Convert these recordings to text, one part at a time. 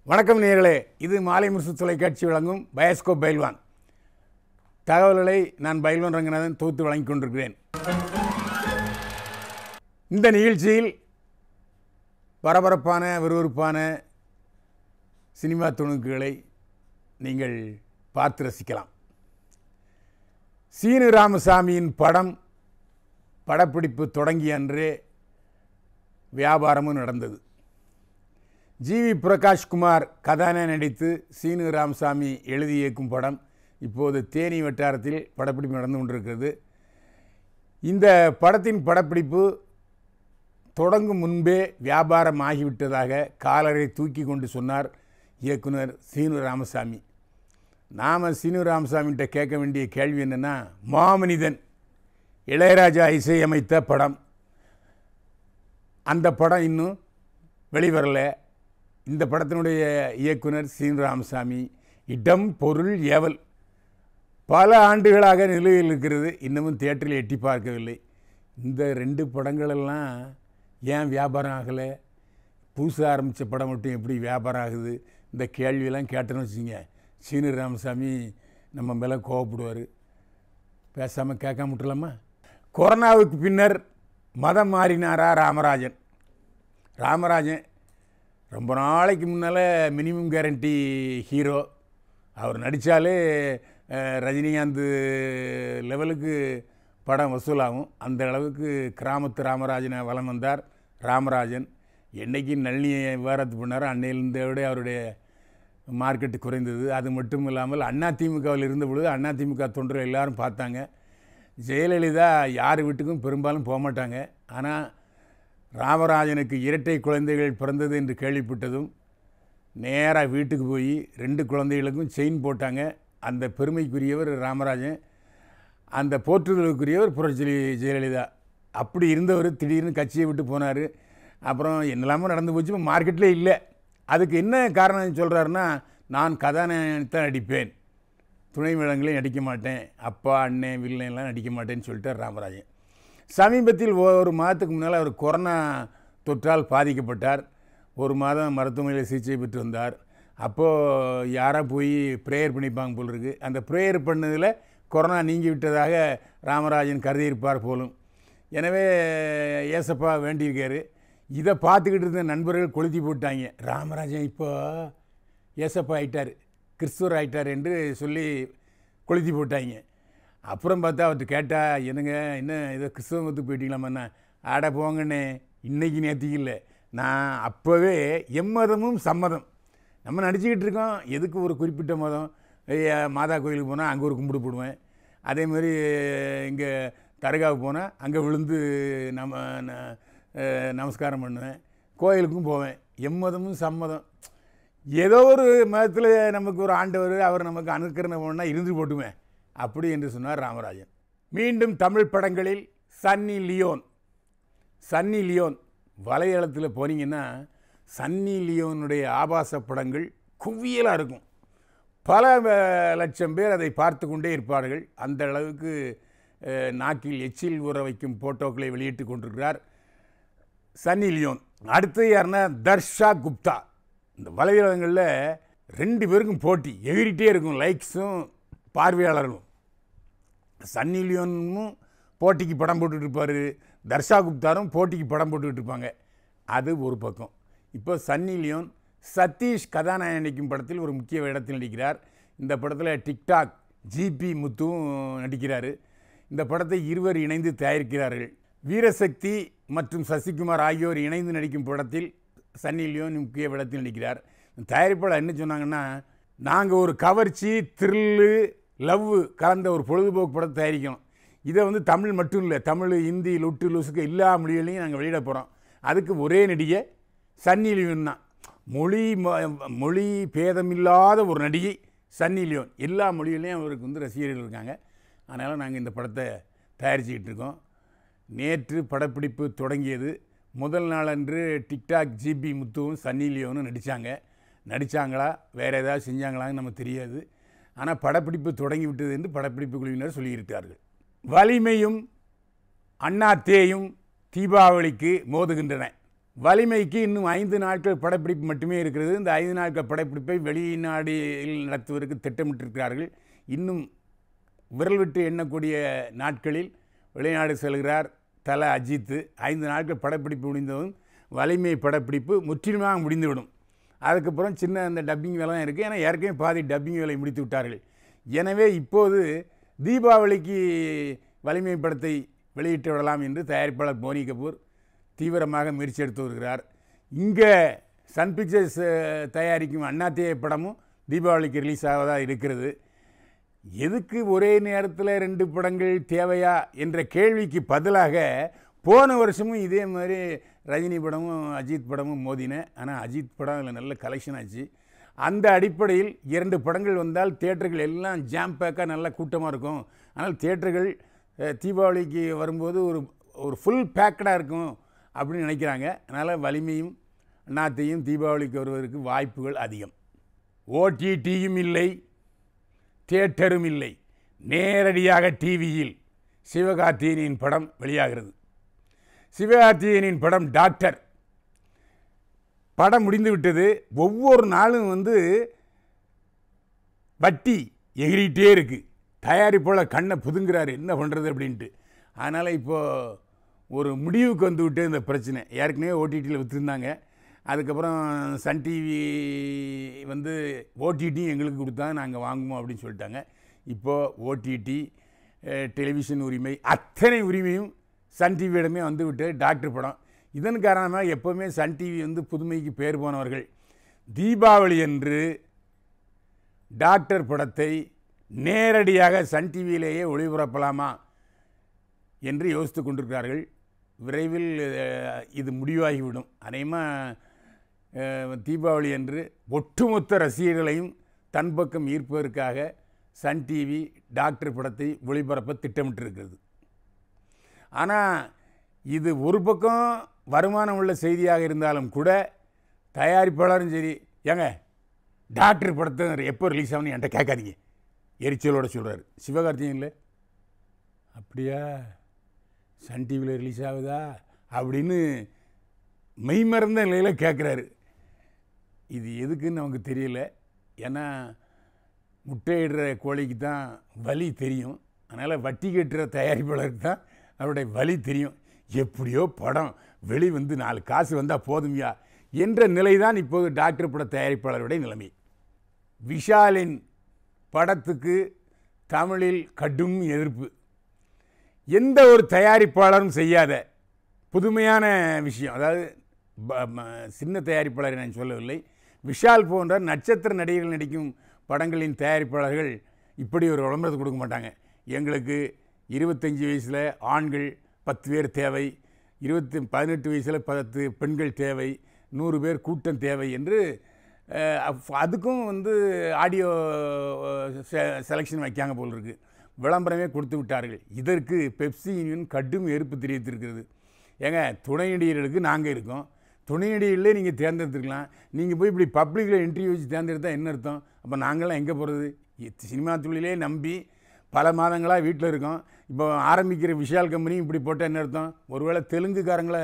வணக்கம் நேயர்களே இது மாலை முரசு தொலைக்காட்சி வழங்கும் பயாஸ்கோப் பைல்வான் தகவல்களை நான் பைல்வான் ரங்கநாதன் தொகுத்து வழங்கிக் கொண்டிருக்கிறேன் இந்த நிகழ்ச்சியில் பரபரப்பான விறுவிறுப்பான சினிமா துணுக்குகளை நீங்கள் பார்த்து ரசிக்கலாம் சீனு ராமசாமியின் படம் படப்பிடிப்பு தொடங்கிய அன்றே வியாபாரமும் நடந்தது ஜிவி பிரகாஷ்குமார் கதாநாயகன் நடித்து சீனு ராமசாமி எழுதி இயக்கும் படம் இப்போது தேனி வட்டாரத்தில் படப்பிடிப்பு நடந்து கொண்டிருக்கிறது இந்த படத்தின் படப்பிடிப்பு தொடங்கும் முன்பே வியாபாரம் ஆகிவிட்டதாக காலரை தூக்கி கொண்டு சொன்னார் இயக்குனர் சீனு ராமசாமி நாம் சீனு ராமசாமிகிட்ட கேட்க வேண்டிய கேள்வி என்னென்னா மாமனிதன் இளையராஜா இசையமைத்த படம் அந்த படம் இன்னும் வெளிவரல இந்த படத்தினுடைய இயக்குனர் சீன் ராமசாமி இடம் பொருள் ஏவல் பல ஆண்டுகளாக நிலுவையில் இருக்கிறது இன்னமும் தியேட்டரில் எட்டி பார்க்கவில்லை இந்த ரெண்டு படங்களெல்லாம் ஏன் வியாபாரம் ஆகலை புதுசாக ஆரம்பித்த படம் மட்டும் எப்படி வியாபாரம் ஆகுது இந்த கேள்வியெல்லாம் கேட்டேன்னு வச்சுங்க சீனு ராமசாமி நம்ம மேலே கோவப்படுவார் பேசாமல் கேட்காம விட்டுலாமா கொரோனாவுக்கு பின்னர் மதம் மாறினாரா ராமராஜன் ராமராஜன் ரொம்ப நாளைக்கு முன்னால் மினிமம் கேரண்டி ஹீரோ அவர் நடித்தாலே ரஜினிகாந்த் லெவலுக்கு படம் வசூலாகும் அந்த அளவுக்கு கிராமத்து ராமராஜனை வலம் வந்தார் ராமராஜன் என்னைக்கு நளினியை விவகாரத்து பண்ணாரோ அன்னையிலிருந்த விட அவருடைய மார்க்கெட்டு குறைந்தது அது மட்டும் இல்லாமல் அதிமுகவில் இருந்த பொழுது அதிமுக தொண்டர்கள் எல்லாரும் பார்த்தாங்க ஜெயலலிதா யார் வீட்டுக்கும் பெரும்பாலும் போக மாட்டாங்க ஆனால் ராமராஜனுக்கு இரட்டை குழந்தைகள் பிறந்தது என்று கேள்விப்பட்டதும் நேராக வீட்டுக்கு போய் ரெண்டு குழந்தைகளுக்கும் செயின் போட்டாங்க அந்த பெருமைக்குரியவர் ராமராஜன் அந்த போற்றுதலுக்குரியவர் புரட்சி ஜெயலலிதா அப்படி இருந்தவர் திடீர்னு கட்சியை விட்டு போனார் அப்புறம் என்னெல்லாமோ நடந்து போச்சு இப்போ மார்க்கெட்டில் இல்லை அதுக்கு என்ன காரணம் சொல்கிறாருன்னா நான் கதாநாயகத்தான் நடிப்பேன் துணை வேடங்களையும் நடிக்க மாட்டேன் அப்பா அண்ணன் வில்லன்லாம் நடிக்க மாட்டேன்னு சொல்லிட்டார் ராமராஜன் சமீபத்தில் ஒரு மாதத்துக்கு முன்னால் அவர் கொரோனா தொற்றால் பாதிக்கப்பட்டார் ஒரு மாதம் மருத்துவமனையில் சிகிச்சை பெற்று வந்தார் அப்போது யாராக போய் ப்ரேயர் பண்ணிப்பாங்க போல் இருக்கு அந்த ப்ரேயர் பண்ணதில் கொரோனா நீங்கி விட்டதாக ராமராஜன் கருதியிருப்பார் போலும் எனவே ஏசப்பா வேண்டியிருக்காரு இதை பார்த்துக்கிட்டு இருந்த நண்பர்கள் கொளுத்தி போட்டாங்க ராமராஜன் இப்போ ஏசப்பா ஆயிட்டார் கிறிஸ்துவர் ஆயிட்டார் என்று சொல்லி கொளுத்தி போட்டாங்க அப்புறம் பார்த்தா அவர்கிட்ட கேட்டா என்னங்க என்ன ஏதோ கிறிஸ்தவ மதத்துக்கு போயிட்டீங்களாமண்ணா ஆட போங்கண்ணே இன்னைக்கு நேற்றுக்கு இல்லை நான் அப்போவே எம்மதமும் சம்மதம் நம்ம நடிச்சுக்கிட்டு இருக்கோம் எதுக்கு ஒரு குறிப்பிட்ட மதம் மாதா கோயிலுக்கு போனால் அங்கே ஒரு கும்பிடு போடுவேன் அதே மாதிரி இங்கே தர்காவுக்கு போனால் அங்கே விழுந்து நம்ம நமஸ்காரம் பண்ணுவேன் கோயிலுக்கும் போவேன் எம்மதமும் சம்மதம் ஏதோ ஒரு மதத்தில் நமக்கு ஒரு ஆண்டவர் அவர் நமக்கு அனுக்கரணை பண்ணால் இருந்து போட்டுவேன் அப்படி என்று சொன்னார் ராமராஜன் மீண்டும் தமிழ் படங்களில் சன்னி லியோன் சன்னி லியோன் வலையளத்தில் போனீங்கன்னா சன்னி லியோனுடைய ஆபாச படங்கள் குவியலாக இருக்கும் பல லட்சம் பேர் அதை பார்த்து கொண்டே இருப்பார்கள் அந்த அளவுக்கு நாக்கில் எச்சில் ஊற வைக்கும் போட்டோக்களை வெளியிட்டு கொண்டிருக்கிறார் சன்னி லியோன் அடுத்து யாருன்னா தர்ஷா குப்தா இந்த வலைதளங்களில் ரெண்டு பேருக்கும் போட்டி எகிரிட்டே இருக்கும் லைக்ஸும் பார்வையாளர்களும் சன்னி லியோனும் போட்டிக்கு படம் போட்டுட்டு இருப்பார் தர்ஷா குப்தாரும் போட்டிக்கு படம் போட்டுக்கிட்டு இருப்பாங்க அது ஒரு பக்கம் இப்போ சன்னி லியோன் சதீஷ் கதாநாயகன் நடிக்கும் படத்தில் ஒரு முக்கிய இடத்தில் நடிக்கிறார் இந்த படத்தில் டிக்டாக் ஜிபி முத்துவும் நடிக்கிறார் இந்த படத்தை இருவர் இணைந்து தயாரிக்கிறார்கள் வீரசக்தி மற்றும் சசிகுமார் ஆகியோர் இணைந்து நடிக்கும் படத்தில் சன்னி லியோன் முக்கிய இடத்தில் நடிக்கிறார் தயாரிப்பாளர் என்ன சொன்னாங்கன்னா நாங்கள் ஒரு கவர்ச்சி த்ரில்லு லவ் கலந்த ஒரு பொழுதுபோக்கு படத்தை தயாரிக்கணும் இதை வந்து தமிழ் மட்டும் இல்லை தமிழ் ஹிந்தி லொட்டு லூசுக்கு எல்லா மொழிகளையும் நாங்கள் வெளியிட போகிறோம் அதுக்கு ஒரே நடிகை சன்னி லியோன் தான் மொழி மொழி பேதமில்லாத ஒரு நடிகை சன்னி லியோன் எல்லா மொழிகளையும் அவருக்கு வந்து ரசிகர்கள் இருக்காங்க அதனால் நாங்கள் இந்த படத்தை தயாரிச்சுக்கிட்டு இருக்கோம் நேற்று படப்பிடிப்பு தொடங்கியது முதல் நாளன்று டிக்டாக் ஜிபி முத்துவும் சன்னி லியோனும் நடித்தாங்க நடித்தாங்களா வேறு ஏதாவது செஞ்சாங்களான்னு நமக்கு தெரியாது ஆனால் படப்பிடிப்பு தொடங்கி விட்டது என்று படப்பிடிப்பு குழுவினர் சொல்லியிருக்கிறார்கள் வலிமையும் அண்ணா தேயும் தீபாவளிக்கு மோதுகின்றன வலிமைக்கு இன்னும் ஐந்து நாட்கள் படப்பிடிப்பு மட்டுமே இருக்கிறது இந்த ஐந்து நாட்கள் படப்பிடிப்பை வெளிநாடில் நடத்துவதற்கு திட்டமிட்டிருக்கிறார்கள் இன்னும் விரல் விட்டு எண்ணக்கூடிய நாட்களில் வெளிநாடு செல்கிறார் தல அஜித்து ஐந்து நாட்கள் படப்பிடிப்பு முடிந்ததும் வலிமை படப்பிடிப்பு முற்றிலுமாக முடிந்துவிடும் அதுக்கப்புறம் சின்ன அந்த டப்பிங் வேலை தான் இருக்குது ஏன்னா ஏற்கனவே பாதி டப்பிங் வேலை முடித்து விட்டார்கள் எனவே இப்போது தீபாவளிக்கு வலிமை படத்தை வெளியிட்டு விடலாம் என்று தயாரிப்பாளர் போனி கபூர் தீவிரமாக முயற்சி எடுத்து வருகிறார் இங்கே சன் பிக்சர்ஸ் அஹ், தயாரிக்கும் அண்ணாத்திய படமும் தீபாவளிக்கு ரிலீஸ் ஆவதாக இருக்கிறது எதுக்கு ஒரே நேரத்தில் ரெண்டு படங்கள் தேவையா என்ற கேள்விக்கு பதிலாக போன வருஷமும் இதே மாதிரி ரஜினி படமும் அஜித் படமும் மோதின ஆனால் அஜித் படம் அதில் நல்ல கலெக்ஷன் ஆச்சு அந்த அடிப்படையில் இரண்டு படங்கள் வந்தால் தியேட்டர்கள் எல்லாம் ஜாம் பேக்காக நல்ல கூட்டமாக இருக்கும் ஆனால் தியேட்டர்கள் அஹ், தீபாவளிக்கு வரும்போது ஒரு ஒரு ஃபுல் பேக்கடாக இருக்கும் அப்படின்னு நினைக்கிறாங்க அதனால் வலிமையும் அண்ணாத்தையும் தீபாவளிக்கு வருவதற்கு வாய்ப்புகள் அதிகம் ஓடிடியும் இல்லை தியேட்டரும் இல்லை நேரடியாக டிவியில் சிவகார்த்திகேயனின் படம் வெளியாகிறது சிவகார்த்திகேயனின் படம் டாக்டர் படம் முடிந்து விட்டது ஒவ்வொரு நாளும் வந்து வட்டி எகிரிட்டே இருக்கு தயாரிப்பாளர் கண்ணை புதுங்குறாரு என்ன பண்ணுறது அப்படின்ட்டு அதனால் இப்போது ஒரு முடிவுக்கு வந்து விட்டு இந்த பிரச்சனை ஏற்கனவே ஓடிடியில் விற்றுருந்தாங்க அதுக்கப்புறம் சன் டிவி வந்து ஓடிடி எங்களுக்கு கொடுத்தா நாங்கள் வாங்குவோம் அப்படின்னு சொல்லிட்டாங்க இப்போது ஓடிடி டெலிவிஷன் உரிமை அத்தனை உரிமையும் சன் டிவியிடமே வந்து விட்டு டாக்டர் படம் இதன் காரணமாக எப்போவுமே சன் டிவி வந்து புதுமைக்கு பேர் போனவர்கள் தீபாவளி அன்று டாக்டர் படத்தை நேரடியாக சன் டிவியிலேயே ஒளிபரப்பலாமா என்று யோசித்து கொண்டிருக்கிறார்கள் விரைவில் அஹ், இது முடிவாகிவிடும் அநேகமாக தீபாவளி அன்று ஒட்டுமொத்த ரசிகர்களையும் தன் பக்கம் ஈர்ப்பதற்காக சன் டிவி டாக்டர் படத்தை ஒளிபரப்ப திட்டமிட்டிருக்கிறது ஆனால் இது ஒரு பக்கம் வருமானம் உள்ள செய்தியாக இருந்தாலும் கூட தயாரிப்பாளரும் சரி ஏங்க டாக்டர் படத்தை எப்போ ரிலீஸ் ஆகணும் என்கிட்ட கேட்காதீங்க எரிச்சலோட சொல்கிறாரு சிவகார்த்திகேயன் இல்லை அப்படியா சன் டிவியில் ரிலீஸ் ஆகுதா அப்படின்னு மெய்மறந்த நிலையில் கேட்குறாரு இது எதுக்குன்னு நமக்கு தெரியல ஏன்னா முட்டையிடுற கோழிக்கு தான் வலி தெரியும் அதனால் வட்டி கட்டுற தயாரிப்பாளருக்கு தான் அவருடைய வலி தெரியும் எப்படியோ படம் வெளி வந்து நாலு காசு வந்தால் போதும்யா என்ற நிலை தான் இப்போது டாக்டர் பட தயாரிப்பாளருடைய நிலைமை விஷாலின் படத்துக்கு தமிழில் கடும் எதிர்ப்பு எந்த ஒரு தயாரிப்பாளரும் செய்யாத புதுமையான விஷயம் அதாவது ப- ம- சின்ன தயாரிப்பாளரை நான் சொல்லவில்லை விஷால் போன்ற நட்சத்திர நடிகர்கள் நடிக்கும் படங்களின் தயாரிப்பாளர்கள் இப்படி ஒரு விளம்பரத்தை கொடுக்க மாட்டாங்க எங்களுக்கு இருபத்தஞ்சி வயசில் ஆண்கள் பத்து பேர் தேவை இருபத்தி பதினெட்டு வயசில் பத்து பெண்கள் தேவை நூறு பேர் கூட்டம் தேவை என்று அஹ், அப்- அதுக்கும் வந்து ஆடியோ செலெக்ஷன் வைக்காங்க போல் இருக்கு விளம்பரமே கொடுத்து விட்டார்கள் இதற்கு பெப்சி யூனியன் கடும் எதிர்ப்பு தெரிவித்திருக்கிறது ஏங்க துணை நடிகர்களுக்கு நாங்கள் இருக்கோம் துணை நடிகர்களே நீங்கள் தேர்ந்தெடுத்துக்கலாம் நீங்கள் போய் இப்படி பப்ளிக்கில் இன்டர்வியூ வச்சு தேர்ந்தெடுத்தால் என்ன அர்த்தம் அப்போ நாங்களாம் எங்கே போகிறது சினிமா தொழிலே நம்பி பல மாதங்களாக வீட்டில் இருக்கோம் இப்போ ஆரம்பிக்கிற விஷால் கம்பெனி இப்படி போட்டால் என்ன அர்த்தம் ஒருவேளை தெலுங்குக்காரங்களை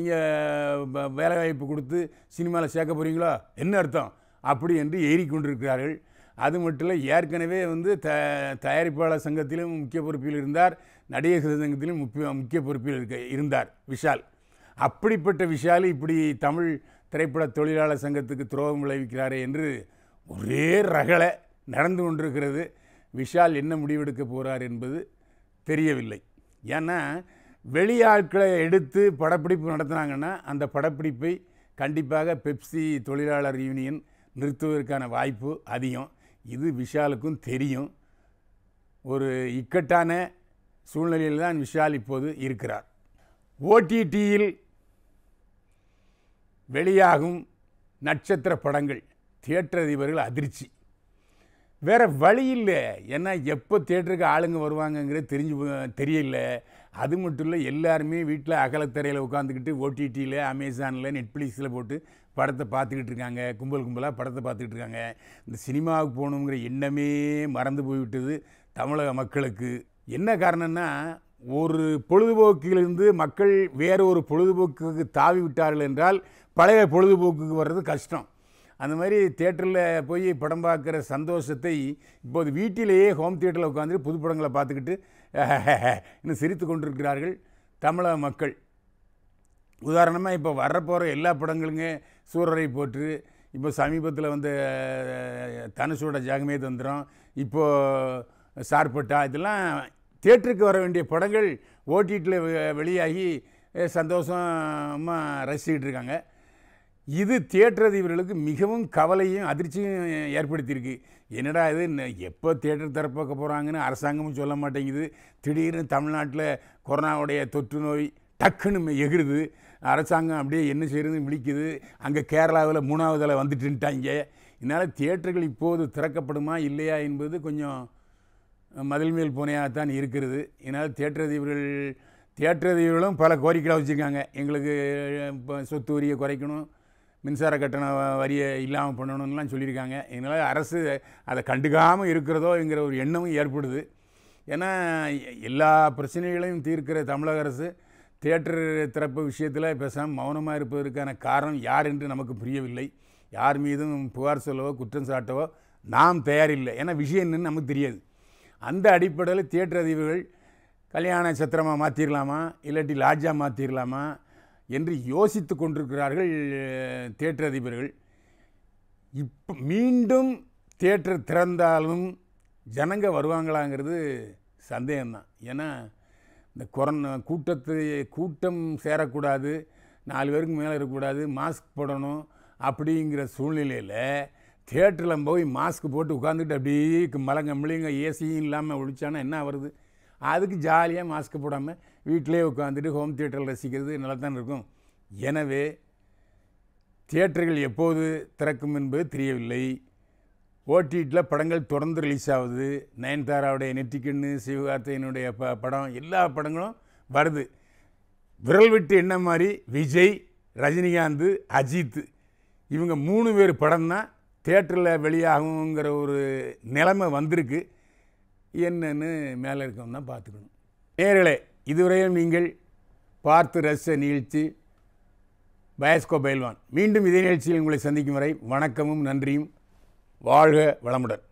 நீங்கள் வேலை வாய்ப்பு கொடுத்து சினிமாவில் சேர்க்க போகிறீங்களோ என்ன அர்த்தம் அப்படி என்று ஏறிக்கொண்டிருக்கிறார்கள் அது மட்டும் இல்லை ஏற்கனவே வந்து த தயாரிப்பாளர் சங்கத்திலும் முக்கிய பொறுப்பில் இருந்தார் நடிகர் சங்கத்திலும் முக்கிய முக்கிய பொறுப்பில் இருக்க இருந்தார் விஷால் அப்படிப்பட்ட விஷால் இப்படி தமிழ் திரைப்பட தொழிலாளர் சங்கத்துக்கு துரோகம் விளைவிக்கிறாரே என்று ஒரே ரகளை நடந்து கொண்டிருக்கிறது விஷால் என்ன முடிவெடுக்க போகிறார் என்பது தெரியவில்லை ஏன்னா வெளியாட்களை எடுத்து படப்பிடிப்பு நடத்துனாங்கன்னா அந்த படப்பிடிப்பை கண்டிப்பாக பெப்சி தொழிலாளர் யூனியன் நிறுத்துவதற்கான வாய்ப்பு அதிகம் இது விஷாலுக்கும் தெரியும் ஒரு இக்கட்டான சூழ்நிலையில் தான் விஷால் இப்போது இருக்கிறார் ஓடிடியில் வெளியாகும் நட்சத்திர படங்கள் தியேட்டர் அதிபர்கள் அதிர்ச்சி வேற வழி இல்லை ஏன்னா எப்போ தேட்டருக்கு ஆளுங்க வருவாங்கங்கிறது தெரிஞ்சு போ- தெரியல அது மட்டும் இல்லை எல்லாருமே வீட்டில் அகலத்தரையில் உட்காந்துக்கிட்டு ஓடிடியில் அமேசானில் நெட்ஃப்ளிக்ஸில் போட்டு படத்தை பார்த்துக்கிட்டு இருக்காங்க கும்பல் கும்பலாக படத்தை பார்த்துக்கிட்டு இருக்காங்க இந்த சினிமாவுக்கு போகணுங்கிற எண்ணமே மறந்து போய்விட்டது தமிழக மக்களுக்கு என்ன காரணம்னா ஒரு பொழுதுபோக்கிலிருந்து மக்கள் வேறு ஒரு பொழுதுபோக்குக்கு தாவி விட்டார்கள் என்றால் பழைய பொழுதுபோக்குக்கு வர்றது கஷ்டம் அந்த மாதிரி தேட்டரில் போய் படம் பார்க்குற சந்தோஷத்தை இப்போது வீட்டிலேயே ஹோம் தியேட்டரில் உட்காந்து புது படங்களை பார்த்துக்கிட்டு இன்னும் சிரித்து கொண்டிருக்கிறார்கள் தமிழக மக்கள் உதாரணமாக இப்போ வரப்போகிற எல்லா படங்களுங்க சூரரை போற்று இப்போ சமீபத்தில் வந்து அஹ், தனுஷோட ஜாகமே தந்திரம் இப்போது சார்பட்டா இதெல்லாம் தியேட்டருக்கு வர வேண்டிய படங்கள் ஓடிடியில் வெளியாகி அஹ், சந்தோஷமா ரசிச்சுக்கிட்டு இருக்காங்க இது தியேட்டர் அதிபர்களுக்கு மிகவும் கவலையும் அதிர்ச்சியும் ஏற்படுத்தியிருக்கு என்னடா இது ந- எப்போ தியேட்டர் திறப்பாக்க போகிறாங்கன்னு அரசாங்கமும் சொல்ல மாட்டேங்குது திடீர்னு தமிழ்நாட்டில் கொரோனாவுடைய தொற்று நோய் டக்குன்னு எகிருது அரசாங்கம் அப்படியே என்ன செய்யறதுன்னு விழிக்குது அங்கே கேரளாவில் மூணாவதில் வந்துட்டுன்ட்டாங்க இதனால் தியேட்டர்கள் இப்போது திறக்கப்படுமா இல்லையா என்பது கொஞ்சம் மதில் மேல் பூனையாகத்தான் இருக்கிறது இதனால் தியேட்டர் அதிபர்கள் தியேட்டர் அதிபர்களும் பல கோரிக்கைகளை வச்சுருக்காங்க எங்களுக்கு இப்போ சொத்து வரியை குறைக்கணும் மின்சார கட்டண வ- வரியை இல்லாமல் பண்ணணும்லாம் சொல்லியிருக்காங்க இதனால் அரசு அதை கண்டுக்காமல் இருக்கிறதோங்கிற ஒரு எண்ணமும் ஏற்படுது ஏன்னா எ- எல்லா பிரச்சனைகளையும் தீர்க்கிற தமிழக அரசு தியேட்டர் திறப்பு விஷயத்தில் பேசாமல் மௌனமாக இருப்பதற்கான காரணம் யார் என்று நமக்கு புரியவில்லை யார் மீதும் புகார் சொல்லவோ குற்றம் சாட்டவோ நாம் தயாரில்லை ஏன்னா விஷயம் என்னன்னு நமக்கு தெரியாது அந்த அடிப்படையில் தியேட்டர் அதிபர்கள் கல்யாண சத்திரமாக மாற்றிடலாமா இல்லாட்டி லாட்ஜாக மாற்றிடலாமா என்று யோசித்து கொண்டிருக்கிறார்கள் அஹ், தியேட்டர் அதிபர்கள் இப்போ மீண்டும் தியேட்டர் திறந்தாலும் ஜனங்க வருவாங்களாங்கிறது சந்தேகம்தான் ஏன்னா இந்த கொரோனா கூட்டத்தை கூட்டம் சேரக்கூடாது நாலு பேருக்கு மேலே இருக்கக்கூடாது மாஸ்க் போடணும் அப்படிங்கிற சூழ்நிலையில் தியேட்டரில் போய் மாஸ்க் போட்டு உட்காந்துட்டு அப்படியே மலங்க மிளிங்க ஏசியும் இல்லாமல் ஒழிச்சானா என்ன வருது அதுக்கு ஜாலியாக மாஸ்க் போடாமல் வீட்டிலே உட்காந்துட்டு ஹோம் தியேட்டரில் ரசிக்கிறது நல்லா தான் இருக்கும் எனவே தியேட்டர்கள் எப்போது திறக்கும் என்பது தெரியவில்லை ஓடிடியில் படங்கள் தொடர்ந்து ரிலீஸ் ஆகுது நயன்தாராவுடைய நெற்றிக்கண்ணு சிவகார்த்தையனுடைய ப படம் எல்லா படங்களும் வருது விரல் விட்டு என்ன மாதிரி விஜய் ரஜினிகாந்த் அஜித் இவங்க மூணு பேர் படம் தான் தேட்டரில் வெளியாகுங்கிற ஒரு நிலைமை வந்திருக்கு என்னன்னு மேலே இருக்கவங்க தான் பார்த்துக்கணும் நேர்களே இதுவரையும் நீங்கள் பார்த்து ரசித்த நிகழ்ச்சி பயஸ்கோ பயில்வான் மீண்டும் இதே நிகழ்ச்சியில் உங்களை சந்திக்கும் வரை வணக்கமும் நன்றியும் வாழ்க வளமுடன்